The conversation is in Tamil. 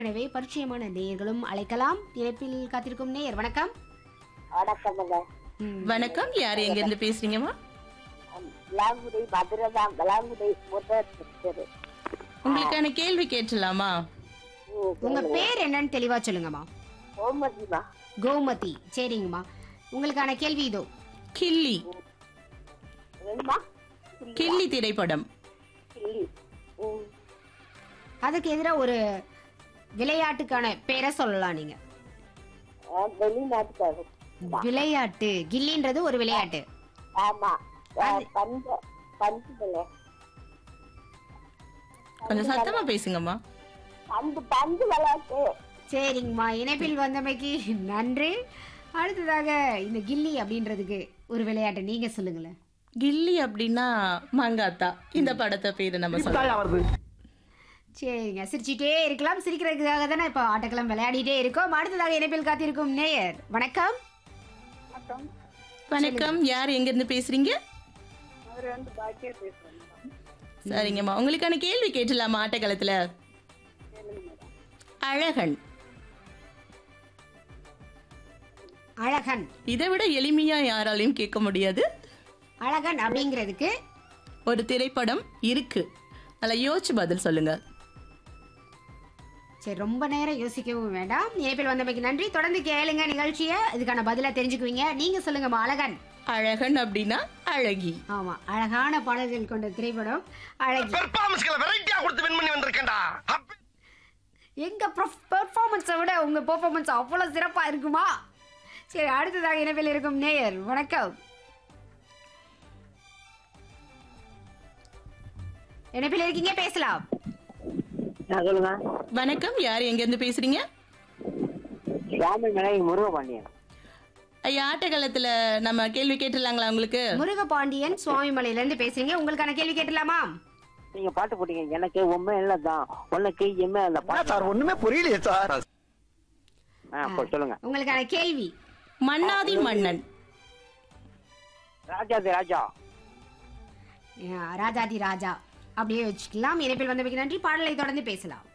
எனவே பரிச்சயமான நேயர்களும் அழைக்கலாம் இணைப்பில் காத்திருக்கும் நேயர் வணக்கம் வணக்கமுங்க ம், வணக்கம் யார் எங்க இருந்து பேசுறீங்கம்மா விளாங்குடி மதுரை தான் விளாங்குடி முதல் தெரு உங்களுக்கான கேள்வி கேட்டலாமா ம், உங்க பேர் என்னன்னு தெளிவா சொல்லுங்கம்மா கோமதிமா கோமதி சரிங்கம்மா உங்களுக்கான கேள்வி இதோ கில்லி என்னமா கில்லி திரைப்படம் கிள்ளி ம், அதுக்கு எதிராக ஒரு விளையாட்டுக்கான பேரை சொல்லலாம் நீங்க ஆ, வெளிநாட்டுக்காரர் விளையாட்டு கில்லின்றது ஒரு விளையாட்டு ஆமா ஆ, பஞ்ச பஞ்சு விளை கொஞ்சம் சத்தமா பேசுங்கம்மா பந்து பந்து விளையாட்டு சரிங்கம்மா இணைப்பில் வந்தமைக்கு நன்றி அடுத்ததாக இந்த கில்லி அப்படின்றதுக்கு ஒரு விளையாட்டு நீங்க சொல்லுங்களேன் கில்லி அப்படின்னா மங்காத்தா இந்த படத்தை பேரு நம்ம சொல்லலாம் சரிங்க சிரிச்சிட்டே இருக்கலாம் சிரிக்கிறதுக்காக தானே இப்போ ஆட்டக்களம் விளையாடிட்டே இருக்கோம் அடுத்ததாக இணைப்பில் காத்திருக்கும் நேயர் வணக்கம் வணக்கம் யார் எங்க இருந்து பேசுறீங்க சரிங்கம்மா உங்களுக்கான கேள்வி கேட்டலாமா ஆட்டக்களத்துல அழகன் அழகன் இதை விட எளிமையா யாராலையும் கேட்க முடியாது அழகன் அப்படிங்கிறதுக்கு ஒரு திரைப்படம் இருக்கு நல்லா யோசிச்சு பதில் சொல்லுங்க சரி ரொம்ப நேரம் யோசிக்கவும் வேண்டாம் இணைப்பில் வந்தமைக்கு நன்றி தொடர்ந்து கேளுங்க நிகழ்ச்சியை இதுக்கான பதிலை தெரிஞ்சுக்குவீங்க நீங்க சொல்லுங்கம்மா அழகன் அழகன் அப்படின்னா அழகி ஆமா அழகான பாடல்கள் கொண்ட திரைப்படம் அழகி பெர்ஃபார்மன்ஸ்களை வெரைட்டியா கொடுத்து வின் பண்ணி வந்திருக்கேன்டா அப்ப- எங்க பெர்ஃபார்மன்ஸை விட உங்க பெர்ஃபார்மன்ஸ் அவ்வளவு சிறப்பா இருக்குமா சரி அடுத்ததாக இணைப்பில் இருக்கும் நேயர் வணக்கம் இணைப்பில் இருக்கீங்க பேசலாம் சொல்லுங்க வணக்கம் யார் எங்க இருந்து பேசுறீங்க சுவாமி மலை முருகபாண்டியன் ஐயா ஆட்டக்காலத்துல நம்ம கேள்வி கேட்டுலாங்களா உங்களுக்கு முருகபாண்டியன் சுவாமிமலையில இருந்து பேசுறீங்க உங்களுக்கான கேள்வி கேட்டலாமா நீங்க பாட்டு போட்டீங்க எனக்கு உண்மை இல்லதான் உனக்கு எம்மே அந்த பாட்டு சார் ஒண்ணுமே புரியலையே சார் ஆ, போ, சொல்லுங்க உங்களுக்கான கேள்வி மன்னாதி மன்னன் ராஜாதி ராஜா அஹ், ராஜாதி ராஜா அப்படியே வச்சுக்கலாம் இணைப்பில் வந்தமைக்கு நன்றி பாடலை தொடர்ந்து பேசலாம்